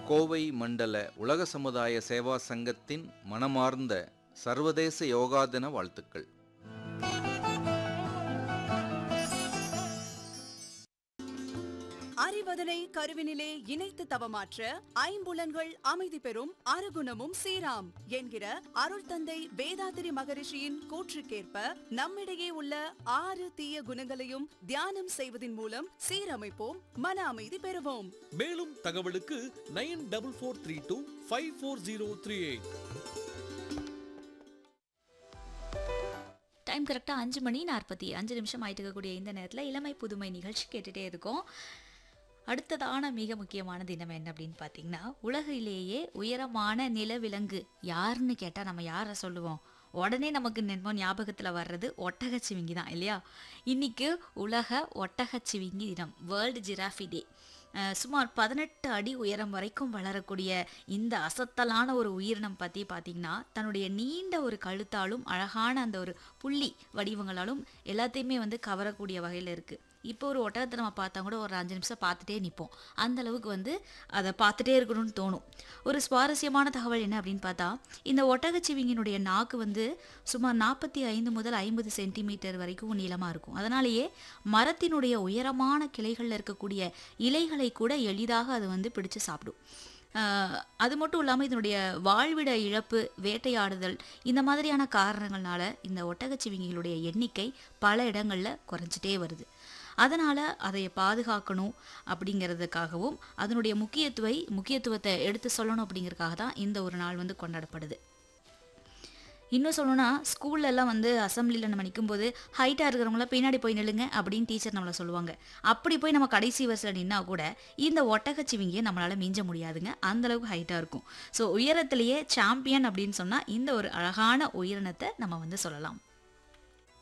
கோவை மண்டல உலக சமுதாய சேவா சங்கத்தின் மனமார்ந்த சர்வதேச யோகா தின வாழ்த்துக்கள் அறிவதனை கருவினிலே இணைத்து தவமாற்ற ஐம்புலன்கள் அமைதி பெறும் அருகுணமும் சீராம் என்கிற அருள் தந்தை வேதாத்திரி மகரிஷியின் கூற்றுக்கேற்ப நம்மிடையே உள்ள ஆறு தீய குணங்களையும் தியானம் செய்வதன் மூலம் சீரமைப்போம் மன அமைதி பெறுவோம் மேலும் தகவலுக்கு nine double four three two five four zero three eight time கரெக்டாக அஞ்சு மணி நாற்பத்தி அஞ்சு நிமிஷம் ஆயிட்டு இருக்கக்கூடிய இந்த நேரத்தில் இளமை புதுமை நிகழ்ச்சி கேட்டுகிட்டே இருக்கோம் அடுத்ததான மிக முக்கியமான தினம் என்ன அப்படின்னு பார்த்தீங்கன்னா உலகிலேயே உயரமான நிலவிலங்கு யாருன்னு கேட்டால் நம்ம யாரை சொல்லுவோம் உடனே நமக்கு நென்போம் ஞாபகத்தில் வர்றது ஒட்டகச்சிவிங்கி தான் இல்லையா இன்னைக்கு உலக ஒட்டகச்சிவிங்கி தினம் வேர்ல்டு ஜிராஃபி டே அஹ் சுமார் பதினெட்டு அடி உயரம் வரைக்கும் வளரக்கூடிய இந்த அசத்தலான ஒரு உயிரினம் பற்றி பார்த்தீங்கன்னா தன்னுடைய நீண்ட ஒரு கழுத்தாலும் அழகான அந்த ஒரு புள்ளி வடிவங்களாலும் எல்லாத்தையுமே வந்து கவரக்கூடிய வகையில் இருக்குது இப்போ ஒரு ஒட்டகத்தை நம்ம பார்த்தா கூட ஒரு அஞ்சு நிமிஷம் பார்த்துட்டே நிற்போம் அந்த அளவுக்கு வந்து அதை பார்த்துட்டே இருக்கணும்னு தோணும் ஒரு சுவாரஸ்யமான தகவல் என்ன அப்படின்னு பார்த்தா இந்த ஒட்டகச்சிவிங்கினுடைய நாக்கு வந்து சுமார் நாற்பத்தி ஐந்து முதல் ஐம்பது சென்டிமீட்டர் வரைக்கும் நீளமாக இருக்கும் அதனாலேயே மரத்தினுடைய உயரமான கிளைகளில் இருக்கக்கூடிய இலைகளை கூட எளிதாக அது வந்து பிடிச்சு சாப்பிடும் ஆஹ் அது மட்டும் இல்லாமல் இதனுடைய வாழ்விட இழப்பு வேட்டையாடுதல் இந்த மாதிரியான காரணங்கள்னால இந்த ஒட்டகச்சிவிங்கிகளுடைய எண்ணிக்கை பல இடங்களில் குறைஞ்சிட்டே வருது அதனால் அதை பாதுகாக்கணும் அப்படிங்கிறதுக்காகவும் அதனுடைய முக்கியத்துவை முக்கியத்துவத்தை எடுத்து சொல்லணும் அப்படிங்கிறதுக்காக தான் இந்த ஒரு நாள் வந்து கொண்டாடப்படுது இன்னும் சொல்லணும்னா ஸ்கூல்ல எல்லாம் வந்து அசம்பிளியில் நம்ம நிற்கும்போது ஹைட்டாக இருக்கிறவங்கள பின்னாடி போய் நில்லுங்க அப்படின்னு டீச்சர் நம்மளை சொல்லுவாங்க அப்படி போய் நம்ம கடைசி வரிசையில் நின்னா கூட இந்த ஒட்டகச்சிவிங்கியை நம்மளால் மிஞ்ச முடியாதுங்க அந்த அளவுக்கு ஹைட்டாக இருக்கும் ஸோ உயரத்திலேயே சாம்பியன் அப்படின்னு சொன்னால் இந்த ஒரு அழகான உயிரினத்தை நம்ம வந்து சொல்லலாம்